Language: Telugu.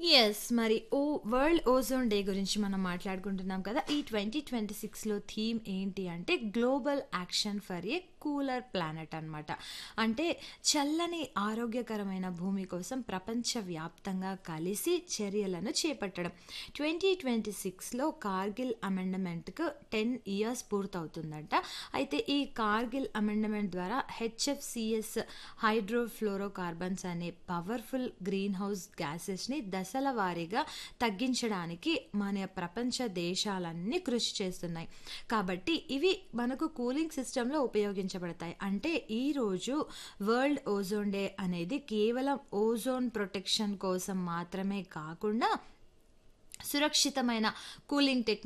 యెస్. మరి ఓ వరల్డ్ ఓజోన్ డే గురించి మనం మాట్లాడుకుంటున్నాం కదా! ఈ 2026లో థీమ్ ఏంటి అంటే global action for a cooler planet అనమాట. అంటే చల్లని ఆరోగ్యకరమైన భూమి కోసం ప్రపంచవ్యాప్తంగా కలిసి చర్యలను చేపట్టడం. 2026లో కార్గిల్ అమెండ్మెంట్‌కు 10 ఇయర్స్ పూర్తవుతుందంట. అయితే ఈ కార్గిల్ అమెండ్మెంట్ ద్వారా హెచ్ఎఫ్‌సీఎస్ హైడ్రోఫ్లోరోకార్బన్స్ అనే పవర్‌ఫుల్ గ్రీన్ హౌస్ గ్యాసెస్‌ని దశల వారీగా తగ్గించడానికి మన ప్రపంచ దేశాలన్నీ కృషి చేస్తున్నాయి. కాబట్టి ఇవి మనకు కూలింగ్ సిస్టమ్‌లో ఉపయోగించబడతాయి. అంటే ఈరోజు వరల్డ్ ఓజోన్ డే అనేది కేవలం ఓజోన్ ప్రొటెక్షన్ కోసం మాత్రమే కాకుండా సురక్షితమైన కూలింగ్ టెక్